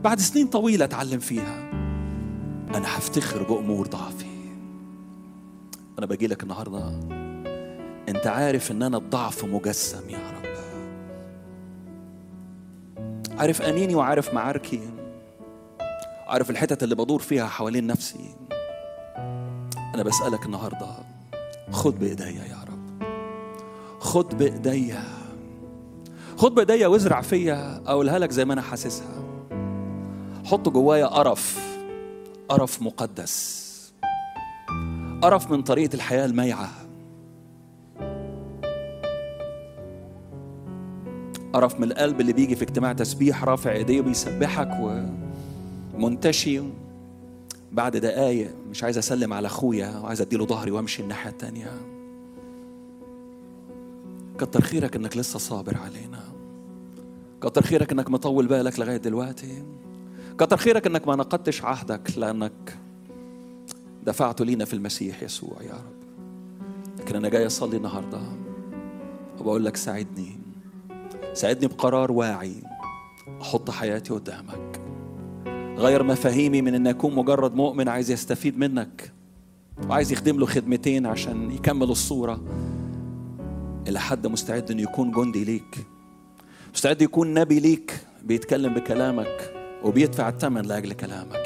بعد سنين طويلة أتعلم فيها أنا هفتخر بأمور ضعفي أنا باجي لك النهاردة أنت عارف إن أنا الضعف مجسم يا رب عارف أنيني وعارف معاركي عارف الحتت اللي بدور فيها حوالين نفسي أنا بسألك النهاردة خد بإيديا يا رب خد بإيديا خد بإيديا وازرع فيا أقولها لك زي ما أنا حاسسها حط جوايا قرف قرف مقدس قرف من طريقة الحياة الميعة قرف من القلب اللي بيجي في اجتماع تسبيح رافع ايديه وبيسبحك ومنتشي بعد دقايق مش عايز اسلم على اخويا وعايز اديله ظهري وامشي الناحيه التانيه كتر خيرك انك لسه صابر علينا كتر خيرك انك مطول بالك لغايه دلوقتي كتر خيرك انك ما نقضتش عهدك لانك دفعته لينا في المسيح يسوع يا رب لكن انا جاي اصلي النهارده وبقول لك ساعدني ساعدني بقرار واعي احط حياتي قدامك غير مفاهيمي من ان اكون مجرد مؤمن عايز يستفيد منك وعايز يخدم له خدمتين عشان يكمل الصوره الى حد مستعد انه يكون جندي ليك مستعد يكون نبي ليك بيتكلم بكلامك وبيدفع الثمن لاجل كلامك